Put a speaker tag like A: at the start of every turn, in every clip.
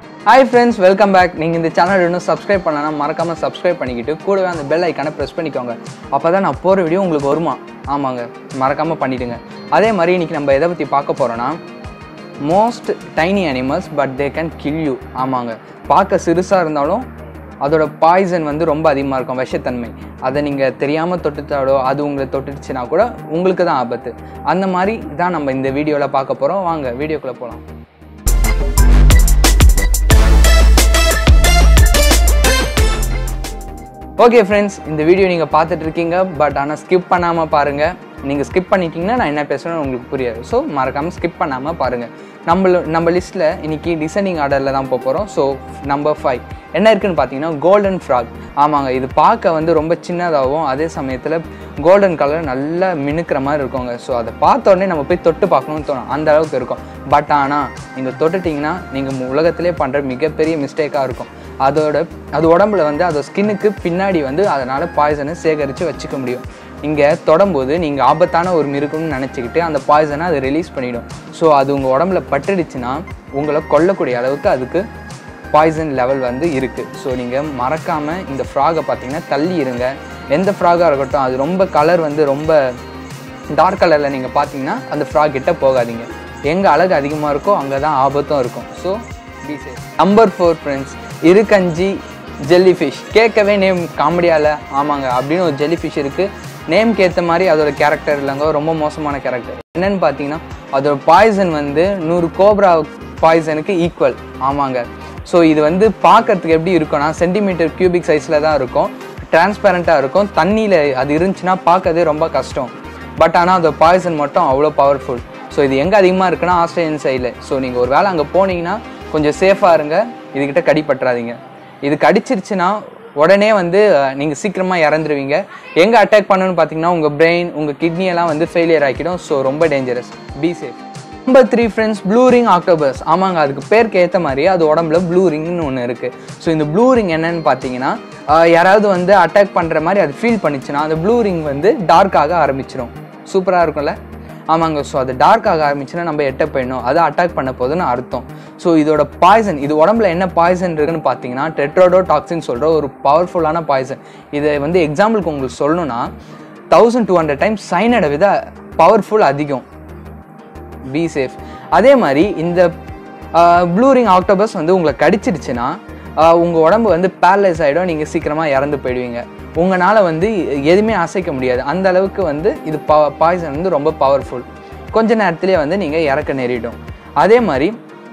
A: hi friends welcome back நீங்கள் இந்த channel இன்னும் சப்ஸ்கிரைப் பண்ணலன்னா மறக்காமல் சப்ஸ்கிரைப் பண்ணிக்கிட்டு கூடவே அந்த பெல் ஐக்கானை ப்ரெஸ் பண்ணிக்கோங்க அப்போ தான் நான் போகிற வீடியோ உங்களுக்கு வருமா ஆமாங்க மறக்காமல் பண்ணிவிடுங்க அதே மாதிரி இன்றைக்கி நம்ம எதை பற்றி பார்க்க போகிறோன்னா most tiny animals but they can kill you ஆமாங்க பார்க்க சிறுசாக இருந்தாலும் அதோட பாய்சன் வந்து ரொம்ப அதிகமாக இருக்கும் விஷத்தன்மை அதை நீங்கள் தெரியாமல் தொட்டுட்டாலோ அது உங்களை தொட்டுச்சுன்னா கூட உங்களுக்கு தான் ஆபத்து அந்த மாதிரி தான் நம்ம இந்த வீடியோவில் பார்க்க போகிறோம் வாங்க வீடியோக்குள்ளே போகலாம் ஓகே ஃப்ரெண்ட்ஸ் இந்த வீடியோ நீங்கள் பார்த்துட்டு இருக்கீங்க பட் ஆனால் ஸ்கிப் பண்ணாமல் பாருங்கள் நீங்கள் ஸ்கிப் பண்ணிட்டீங்கன்னா நான் என்ன பேசுகிறேன்னு உங்களுக்கு புரியாது ஸோ மறக்காமல் ஸ்கிப் பண்ணாமல் பாருங்கள் நம்ம நம்ம லிஸ்ட்டில் இன்னைக்கு டிசைனிங் ஆர்டரில் தான் போக போகிறோம் ஸோ நம்பர் ஃபைவ் என்ன இருக்குன்னு பார்த்தீங்கன்னா கோல்டன் ஃப்ராக் ஆமாங்க இது பார்க்க வந்து ரொம்ப சின்னதாகவும் அதே சமயத்தில் கோல்டன் கலர் நல்லா மினுக்கிற மாதிரி இருக்குங்க ஸோ அதை பார்த்த உடனே நம்ம போய் தொட்டு பார்க்கணும்னு தோணும் அந்த அளவுக்கு இருக்கும் பட் ஆனால் நீங்கள் தொட்டுட்டிங்கன்னா நீங்கள் உலகத்திலே பண்ணுற மிகப்பெரிய மிஸ்டேக்காக இருக்கும் அதோட அது உடம்புல வந்து அதோட ஸ்கின்னுக்கு பின்னாடி வந்து அதனால் பாய்சனை சேகரித்து வச்சுக்க முடியும் இங்கே தொடம்போது நீங்கள் ஆபத்தான ஒரு மிருகம்னு நினச்சிக்கிட்டு அந்த பாய்சனை அது ரிலீஸ் பண்ணிடும் ஸோ அது உங்கள் உடம்புல பட்டுடுச்சுன்னா உங்களை கொல்லக்கூடிய அளவுக்கு அதுக்கு பாய்சன் லெவல் வந்து இருக்குது ஸோ நீங்கள் மறக்காமல் இந்த ஃப்ராகை பார்த்தீங்கன்னா தள்ளி இருங்க எந்த ஃப்ராகாக இருக்கட்டும் அது ரொம்ப கலர் வந்து ரொம்ப டார்க் கலரில் நீங்கள் பார்த்தீங்கன்னா அந்த ஃப்ராக் கிட்ட போகாதீங்க எங்கே அழகு அதிகமாக இருக்கோ அங்கே தான் ஆபத்தும் இருக்கும் so be safe number four friends இருக்கஞ்சி ஜெல்லி ஃபிஷ் கேட்கவே நேம் காமெடியால் ஆமாங்க அப்படின்னு ஒரு ஜெல்லி ஃபிஷ் இருக்குது நேம்க்கு ஏற்ற மாதிரி அதோட கேரக்டர் இல்லைங்க ரொம்ப மோசமான கேரக்டர் என்னன்னு பார்த்தீங்கன்னா அதோட பாய்சன் வந்து நூறு கோப்ரா பாய்சனுக்கு ஈக்குவல் ஆமாங்க ஸோ இது வந்து பார்க்கறதுக்கு எப்படி இருக்கும்னா சென்டிமீட்டர் கியூபிக் சைஸில் தான் இருக்கும் டிரான்ஸ்பேரண்ட்டாக இருக்கும் தண்ணியில் அது இருந்துச்சுன்னா பார்க்கறதே ரொம்ப கஷ்டம் பட் ஆனால் அதோட பாய்சன் மட்டும் அவ்வளோ பவர்ஃபுல் ஸோ இது எங்கே அதிகமாக இருக்குன்னா ஆஸ்திரேலியன் சைடில் ஸோ நீங்கள் ஒரு வேளை அங்கே போனீங்கன்னா கொஞ்சம் சேஃபாக இருங்க இதுக்கிட்ட கடிப்பட்டுறாதீங்க இது கடிச்சிருச்சுன்னா உடனே வந்து நீங்கள் சீக்கிரமாக இறந்துருவீங்க எங்கே அட்டாக் பண்ணணும்னு பார்த்தீங்கன்னா உங்கள் பிரெயின் உங்கள் கிட்னி எல்லாம் வந்து ஃபெயிலியர் ஆக்கிடும் ஸோ ரொம்ப dangerous be safe number three friends blue ring octopus ஆமாங்க அதுக்கு பேருக்கு ஏற்ற மாதிரி அது உடம்புல ப்ளூ ரிங்னு ஒன்று இருக்குது ஸோ இந்த ப்ளூ ரிங் என்னன்னு பார்த்தீங்கன்னா ஆஹ் யாராவது வந்து அட்டாக் பண்ணுற மாதிரி அது ஃபீல் பண்ணிச்சுன்னா அந்த ப்ளூ ரிங் வந்து டார்க் ஆக ஆரம்பிச்சிடும் சூப்பராக இருக்கும்ல ஆமாங்க ஸோ அது டார்க் ஆக ஆரம்பிச்சுன்னா நம்ம எட்ட போயிடணும் அதை அட்டாக் பண்ண போதுன்னு அர்த்தம் ஸோ இதோட பாய்சன் இது உடம்புல என்ன பாய்சன் இருக்குன்னு பார்த்தீங்கன்னா டெட்ரோடோ டாக்ஸின் சொல்கிற ஒரு பவர்ஃபுல்லான பாய்சன் இதை வந்து எக்ஸாம்பிளுக்கு உங்களுக்கு சொல்லணும்னா தௌசண்ட் டூ ஹண்ட்ரட் டைம்ஸ் சைனடை விட பவர்ஃபுல் அதிகம் பி சேஃப் அதே மாதிரி இந்த ப்ளூ ரிங் ஆக்டோபஸ் வந்து உங்களை கடிச்சிடுச்சுன்னா உங்கள் உடம்பு வந்து பேரலைஸ் ஆகிடும் நீங்கள் சீக்கிரமாக இறந்து போயிடுவீங்க உங்களால் வந்து எதுவுமே அசைக்க முடியாது அந்த அளவுக்கு வந்து இது பா பாய்சன் வந்து ரொம்ப பவர்ஃபுல் கொஞ்ச நேரத்திலே வந்து நீங்கள் இறக்க நேரிடும் அதே மாதிரி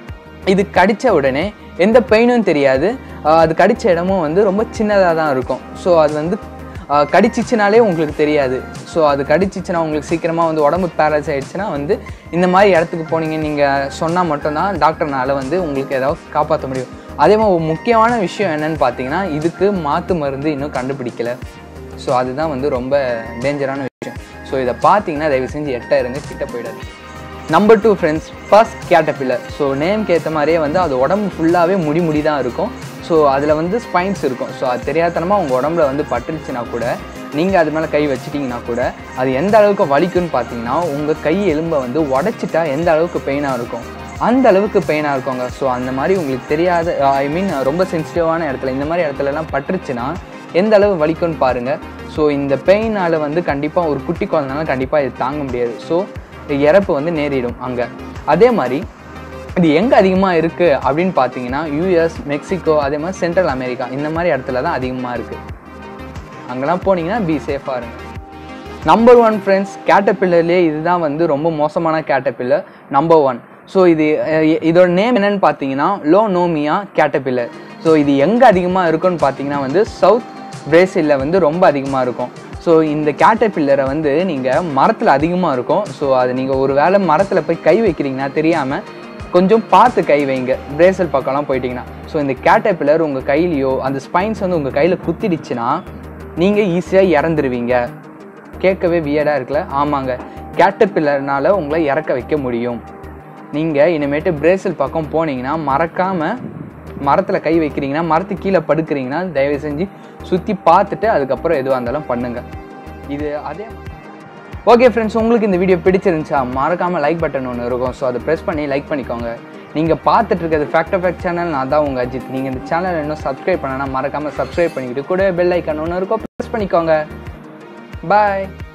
A: இது கடித்த உடனே எந்த பெயினும் தெரியாது ஆஹ் அது கடித்த இடமும் வந்து ரொம்ப சின்னதாக தான் இருக்கும் ஸோ அது வந்து ஆஹ் கடிச்சிச்சுனாலே உங்களுக்கு தெரியாது ஸோ அது கடிச்சிச்சுன்னா உங்களுக்கு சீக்கிரமாக வந்து உடம்பு பேரலைஸ் ஆயிடுச்சுன்னா வந்து இந்த மாதிரி இடத்துக்கு போனீங்க நீங்கள் சொன்னால் மட்டும்தான் டாக்டர்னால வந்து உங்களுக்கு ஏதாவது காப்பாற்ற முடியும் அதே மாதிரி ஒரு முக்கியமான விஷயம் என்னன்னு பார்த்தீங்கன்னா இதுக்கு மாற்று மருந்து இன்னும் கண்டுபிடிக்கல ஸோ அதுதான் வந்து ரொம்ப டேஞ்சரான விஷயம் ஸோ இதை பார்த்தீங்கன்னா தயவு செஞ்சு எட்ட இருங்க கிட்ட போயிடாது number two friends first caterpillar so நேம்க்கு ஏற்ற மாதிரியே வந்து அது உடம்பு ஃபுல்லாகவே முடி முடி தான் இருக்கும் ஸோ அதில் வந்து ஸ்பைன்ஸ் இருக்கும் ஸோ அது தெரியாதனமாக உங்கள் உடம்புல வந்து பட்டுருச்சுன்னா கூட நீங்கள் அது மேலே கை வச்சிட்டிங்கன்னா கூட அது எந்த அளவுக்கு வலிக்குன்னு பார்த்தீங்கன்னா உங்கள் கை எலும்பை வந்து உடச்சிட்டா எந்த அளவுக்கு பெயினாக இருக்கும் அந்த அளவுக்கு பெயினாக இருக்குங்க ஸோ அந்த மாதிரி உங்களுக்கு தெரியாத ஐ மீன் ரொம்ப சென்சிட்டிவான இடத்துல இந்த மாதிரி இடத்துலலாம் பட்டுருச்சுன்னா எந்த அளவு வலிக்கும்னு பாருங்கள் ஸோ இந்த பெயினால் வந்து கண்டிப்பாக ஒரு குட்டி குழந்தைனால கண்டிப்பாக இது தாங்க முடியாது ஸோ இறப்பு வந்து நேரிடும் அங்கே அதே மாதிரி இது எங்கே அதிகமாக இருக்குது அப்படின்னு பார்த்தீங்கன்னா யூஎஸ் மெக்சிகோ அதே மாதிரி சென்ட்ரல் அமெரிக்கா இந்த மாதிரி இடத்துல தான் அதிகமாக இருக்குது அங்கெல்லாம் போனீங்கன்னா பி சேஃபாக இருங்க நம்பர் ஒன் ஃப்ரெண்ட்ஸ் கேட்டபில்லர்லேயே இதுதான் வந்து ரொம்ப மோசமான கேட்டபில்லர் நம்பர் ஒன் ஸோ இது அஹ், இதோட நேம் என்னன்னு பார்த்தீங்கன்னா லோ நோமியா கேட்டபில்லர் ஸோ இது எங்கே அதிகமாக இருக்குன்னு பார்த்தீங்கன்னா வந்து சவுத் பிரேசிலில் வந்து ரொம்ப அதிகமாக இருக்கும் ஸோ இந்த கேட்டபில்லரை வந்து நீங்கள் மரத்தில் அதிகமாக இருக்கும் ஸோ அது நீங்கள் ஒரு வேளை மரத்தில் போய் கை வைக்கிறீங்கன்னா தெரியாமல் கொஞ்சம் பார்த்து கை வைங்க பிரேசல் பக்கம்லாம் போயிட்டீங்கன்னா ஸோ இந்த கேட்டபில்லர் உங்கள் கையிலையோ அந்த ஸ்பைன்ஸ் வந்து உங்கள் கையில் குத்திடுச்சுன்னா நீங்கள் ஈஸியாக இறந்துருவீங்க கேட்கவே வியடாக இருக்குல்ல ஆமாங்க கேட்டபில்லர்னால உங்களை இறக்க வைக்க முடியும் நீங்கள் இனிமேட்டு பிரேசில் பக்கம் போனீங்கன்னா மறக்காமல் மரத்தில் கை வைக்கிறீங்கன்னா மரத்துக்கு கீழே படுக்கிறீங்கன்னா தயவு செஞ்சு சுற்றி பார்த்துட்டு அதுக்கப்புறம் எதுவாக இருந்தாலும் பண்ணுங்கள் இது அதே ஓகே ஃப்ரெண்ட்ஸ் உங்களுக்கு இந்த வீடியோ பிடிச்சிருந்துச்சா மறக்காமல் லைக் பட்டன் ஒன்று இருக்கும் ஸோ அதை ப்ரெஸ் பண்ணி லைக் பண்ணிக்கோங்க நீங்கள் பார்த்துட்டு இருக்கிறது ஃபேக்ட் ஆஃப் ஃபேக்ட் சேனல் நான் தான் உங்கள் அஜித் நீங்கள் இந்த சேனல் இன்னும் சப்ஸ்கிரைப் பண்ணனா மறக்காமல் சப்ஸ்கிரைப் பண்ணிக்கிட்டு கூட பெல் ஐக்கான் ஒன்று இருக்கும் ப்ரெஸ் பண்ணிக்கோங்க பாய்